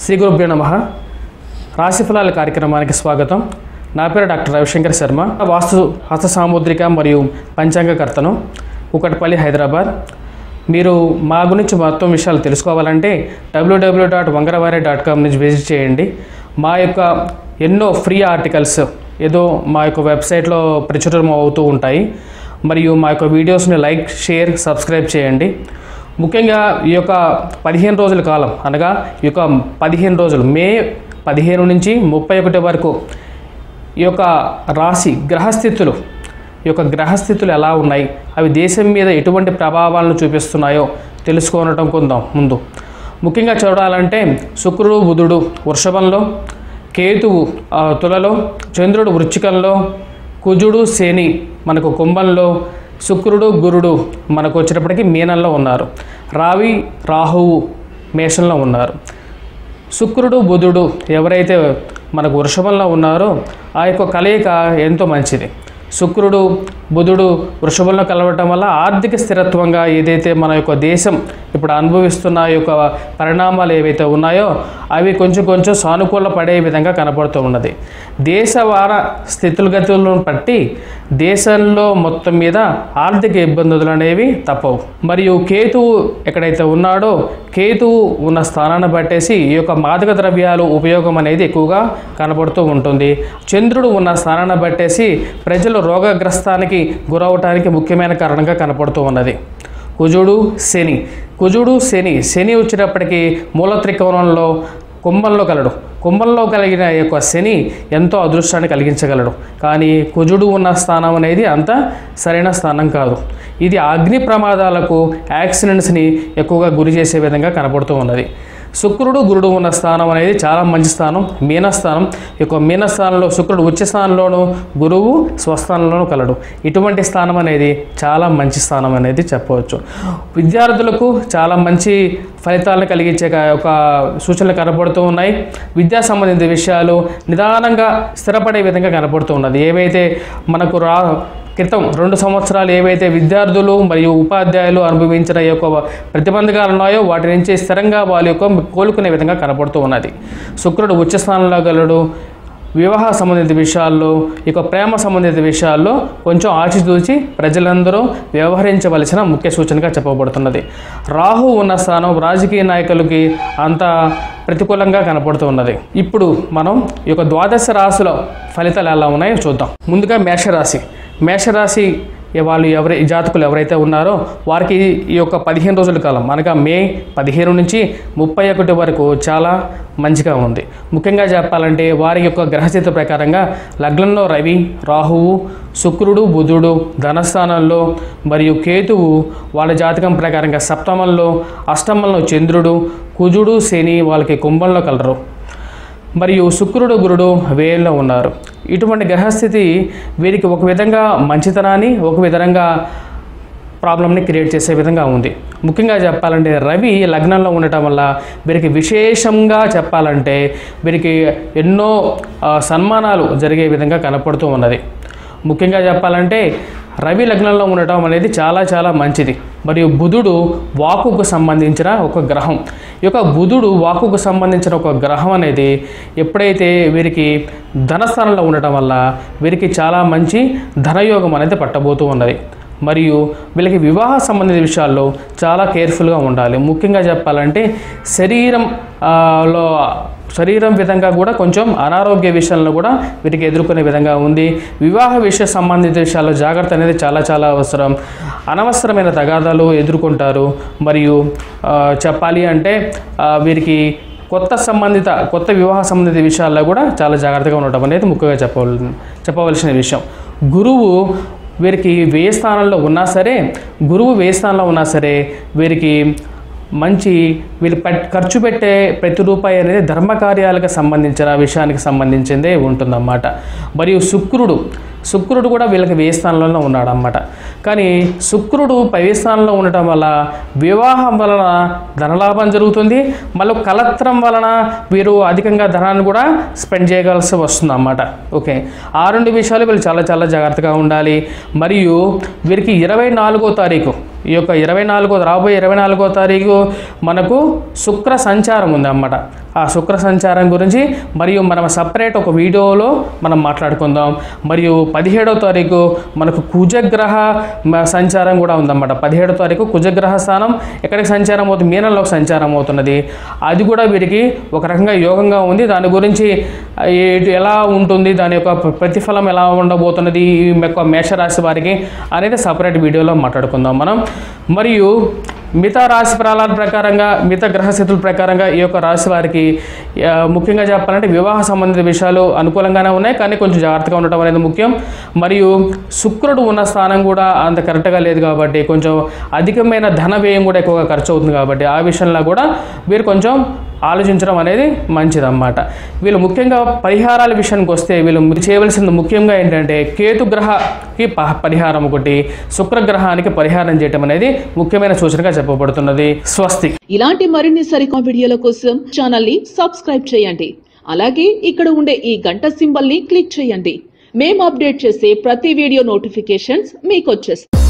శ్రీ గురుభ్యో నమ రాశిఫలాల కార్యక్రమానికి స్వాగతం నా పేరు డాక్టర్ రవిశంకర్ శర్మ వాస్తు హస్త సాముద్రిక మరియు పంచాంగకర్తను కుకట్పల్లి హైదరాబాద్ మీరు మా గురించి మొత్తం విషయాలు తెలుసుకోవాలంటే W W dot Vangaravari dot com నుంచి విజిట్ చేయండి మా యొక్క ఎన్నో ఫ్రీ ఆర్టికల్స్ ఏదో మా యొక్క వెబ్సైట్లో ప్రచురం అవుతూ ఉంటాయి మరియు మా యొక్క వీడియోస్ని లైక్ షేర్ సబ్స్క్రైబ్ చేయండి ముఖ్యంగా ఈ యొక్క పదిహేను రోజుల కాలం అనగా ఈ యొక్క పదిహేను రోజులు మే పదిహేను నుంచి ముప్పై ఒకటి వరకు ఈ యొక్క రాశి గ్రహస్థితులు ఈ యొక్క గ్రహస్థితులు ఎలా ఉన్నాయి అవి దేశం మీద ఎటువంటి ప్రభావాలను చూపిస్తున్నాయో తెలుసుకోవటం కొందాం ముందు ముఖ్యంగా చూడాలంటే శుక్రుడు బుధుడు వృషభంలో కేతువు ఆ, తులలో చంద్రుడు వృచ్చికంలో కుజుడు శని మనకు కుంభంలో శుక్రుడు గురుడు మనకు వచ్చేటప్పటికి మీనంలో ఉన్నారు రావి రాహువు మేషంలో ఉన్నారు శుక్రుడు బుధుడు ఎవరైతే మనకు వృషభంలో ఉన్నారో ఆ యొక్క కలయిక ఎంతో మంచిది శుక్రుడు బుధుడు వృషభంలో కలవటం వల్ల ఆర్థిక స్థిరత్వంగా ఏదైతే మన యొక్క దేశం ఇప్పుడు అనుభవిస్తున్న ఈ యొక్క పరిణామాలు ఏవైతే ఉన్నాయో అవి కొంచెం కొంచెం సానుకూల పడే విధంగా కనపడుతూ ఉన్నది దేశవార స్థితులగతులను బట్టి దేశంలో మొత్తం మీద ఆర్థిక ఇబ్బందులు అనేవి తప్పవు మరియు కేతువు ఎక్కడైతే ఉన్నాడో కేతువు ఉన్న స్థానాన్ని బట్టేసి ఈ యొక్క మాదక ద్రవ్యాలు ఉపయోగం అనేది ఎక్కువగా కనబడుతూ ఉంటుంది చంద్రుడు ఉన్న స్థానాన్ని బట్టేసి ప్రజలు రోగగ్రస్తానికి గురవటానికి ముఖ్యమైన కారణంగా కనపడుతూ ఉన్నది కుజుడు శని కుజుడు శని శని వచ్చేటప్పటికి మూల త్రికోణంలో కుంభంలో కలడు కుంభంలో కలిగిన ఈ యొక్క శని ఎంతో అదృష్టాన్ని కలిగించగలడు కానీ కుజుడు ఉన్న స్థానం అనేది అంత సరైన స్థానం కాదు ఇది అగ్ని ప్రమాదాలకు యాక్సిడెంట్స్ని ఎక్కువగా గురి చేసే విధంగా కనపడుతూ ఉన్నది శుక్రుడు గురుడు ఉన్న స్థానం అనేది చాలా మంచి స్థానం మీనస్థానం ఈ యొక్క మీనస్థానంలో శుక్రుడు ఉచ్చ స్థానంలోను గురువు స్వస్థానంలోనూ కలడు ఇటువంటి స్థానం అనేది చాలా మంచి స్థానం అనేది చెప్పవచ్చు విద్యార్థులకు చాలా మంచి ఫలితాలను కలిగించే క- ఒక సూచనలు కనబడుతూ ఉన్నాయి విద్యా సంబంధిత విషయాలు నిదానంగా స్థిరపడే విధంగా కనబడుతూ ఉన్నది ఏవైతే మనకు రా క్రితం రెండు సంవత్సరాలు ఏవైతే విద్యార్థులు మరియు ఉపాధ్యాయులు అనుభవించిన ఈ యొక్క ప్రతిబంధకాలు ఉన్నాయో వాటి నుంచి స్థిరంగా వాళ్ళ యొక్క కోలుకునే విధంగా కనపడుతూ ఉన్నది శుక్రుడు ఉచ్చ స్థానంలో గలడు వివాహ సంబంధిత విషయాల్లో ఇక ప్రేమ సంబంధిత విషయాల్లో కొంచెం ఆచితూచి ప్రజలందరూ వ్యవహరించవలసిన ముఖ్య సూచనగా చెప్పబడుతున్నది రాహు ఉన్న స్థానం రాజకీయ నాయకులకి అంత ప్రతికూలంగా కనపడుతూ ఉన్నది ఇప్పుడు మనం ఈ యొక్క ద్వాదశ రాశుల ఫలితాలు ఎలా ఉన్నాయో చూద్దాం ముందుగా మేషరాశి మేషరాశి వాళ్ళు ఎవరి జాతకులు ఎవరైతే ఉన్నారో వారికి ఈ యొక్క పదిహేను రోజుల కాలం అనగా మే పదిహేను నుంచి ముప్పై ఒకటి వరకు చాలా మంచిగా ఉంది ముఖ్యంగా చెప్పాలంటే వారి యొక్క గ్రహస్థితి ప్రకారంగా లగ్నంలో రవి రాహువు శుక్రుడు బుధుడు ధనస్థానంలో మరియు కేతువు వాళ్ళ జాతకం ప్రకారంగా సప్తమంలో అష్టమంలో చంద్రుడు కుజుడు శని వాళ్ళకి కుంభంలో కలరు మరియు శుక్రుడు గురుడు వేయంలో ఉన్నారు ఇటువంటి గ్రహస్థితి వీరికి ఒక విధంగా మంచితనాన్ని ఒక విధంగా ప్రాబ్లమ్ని క్రియేట్ చేసే విధంగా ఉంది ముఖ్యంగా చెప్పాలంటే రవి లగ్నంలో ఉండటం వల్ల వీరికి విశేషంగా చెప్పాలంటే వీరికి ఎన్నో ఆ, సన్మానాలు జరిగే విధంగా కనపడుతూ ఉన్నది ముఖ్యంగా చెప్పాలంటే రవి లగ్నంలో ఉండటం అనేది చాలా చాలా మంచిది మరియు బుధుడు వాకుకు సంబంధించిన ఒక గ్రహం ఈ యొక్క బుధుడు వాకుకు సంబంధించిన ఒక గ్రహం అనేది ఎప్పుడైతే వీరికి ధనస్థానంలో ఉండటం వల్ల వీరికి చాలా మంచి ధనయోగం అనేది పట్టబోతూ ఉన్నది మరియు వీళ్ళకి వివాహ సంబంధిత విషయాల్లో చాలా కేర్ఫుల్గా ఉండాలి ముఖ్యంగా చెప్పాలంటే శరీరం ఆ, లో శరీరం విధంగా కూడా కొంచెం అనారోగ్య విషయంలో కూడా వీటికి ఎదుర్కొనే విధంగా ఉంది వివాహ విషయ సంబంధిత విషయాల్లో జాగ్రత్త అనేది చాలా చాలా అవసరం అనవసరమైన తగాదాలు ఎదుర్కొంటారు మరియు ఆ, చెప్పాలి అంటే ఆ, వీరికి కొత్త సంబంధిత కొత్త వివాహ సంబంధిత విషయాల్లో కూడా చాలా జాగ్రత్తగా ఉండటం అనేది ముఖ్యంగా చెప్పవల చెప్పవలసిన విషయం గురువు వీరికి వ్యయ స్థానంలో ఉన్నా సరే గురువు వ్యయ స్థానంలో ఉన్నా సరే వీరికి మంచి వీళ్ళు పెట్ ఖర్చు పెట్టే ప్రతి రూపాయి అనేది ధర్మకార్యాలకు సంబంధించిన విషయానికి సంబంధించిందే ఉంటుందన్నమాట మరియు శుక్రుడు శుక్రుడు కూడా వీళ్ళకి వ్యయ స్థానంలో ఉన్నాడన్నమాట కానీ శుక్రుడు పై స్థానంలో ఉండటం వల్ల వివాహం వలన ధనలాభం జరుగుతుంది మళ్ళీ కలత్రం వలన వీరు అధికంగా ధనాన్ని కూడా స్పెండ్ చేయగలసి వస్తుంది అన్నమాట ఓకే ఆ రెండు విషయాలు వీళ్ళు చాలా చాలా జాగ్రత్తగా ఉండాలి మరియు వీరికి ఇరవై నాలుగో తారీఖు ఈ యొక్క ఇరవై నాలుగో రాబోయే ఇరవై నాలుగో తారీఖు మనకు శుక్ర సంచారం ఉంది అన్నమాట ఆ శుక్ర సంచారం గురించి మరియు మనం సపరేట్ ఒక వీడియోలో మనం మాట్లాడుకుందాం మరియు పదిహేడవ తారీఖు మనకు కుజగ్రహ మ- సంచారం కూడా ఉందన్నమాట పదిహేడో తారీఖు కుజగ్రహ స్థానం ఎక్కడికి సంచారం అవుతుంది మీనంలోకి సంచారం అవుతున్నది అది కూడా వీరికి ఒక రకంగా యోగంగా ఉంది దాని గురించి ఆ, ఏ- ఎలా ఉంటుంది దాని యొక్క ప్ర- ప్రతిఫలం ఎలా ఉండబోతున్నది ఈ యొక్క మేషరాశి వారికి అనేది సపరేట్ వీడియోలో మాట్లాడుకుందాం మనం మరియు మిగతా రాశి ఫలాల ప్రకారంగా మిగతా గ్రహస్థితుల ప్రకారంగా ఈ యొక్క రాశి వారికి ఆ, ముఖ్యంగా చెప్పాలంటే వివాహ సంబంధిత విషయాలు అనుకూలంగానే ఉన్నాయి కానీ కొంచెం జాగ్రత్తగా ఉండటం అనేది ముఖ్యం మరియు శుక్రుడు ఉన్న స్థానం కూడా అంత కరెక్ట్గా లేదు కాబట్టి కొంచెం అధికమైన ధన వ్యయం కూడా ఎక్కువగా ఖర్చు అవుతుంది కాబట్టి ఆ విషయంలో కూడా వీరు కొంచెం ఆలోచించడం అనేది మంచిదన్నమాట వీళ్ళు ముఖ్యంగా పరిహారాల విషయానికి వస్తే వీళ్ళు చేయవలసింది ముఖ్యంగా ఏంటంటే కేతు గ్రహకి ప- పరిహారం ఒకటి శుక్రగ్రహానికి పరిహారం చేయటం అనేది ముఖ్యమైన సూచనగా చెప్పబడుతున్నది స్వస్తి ఇలాంటి మరిన్ని సరికొత్త వీడియోల కోసం ఛానల్ ని సబ్స్క్రైబ్ చేయండి అలాగే ఇక్కడ ఉండే ఈ గంట సింబల్ ని క్లిక్ చేయండి మేము అప్డేట్ చేసే ప్రతి వీడియో నోటిఫికేషన్స్ మీకు వచ్చేస్తాయి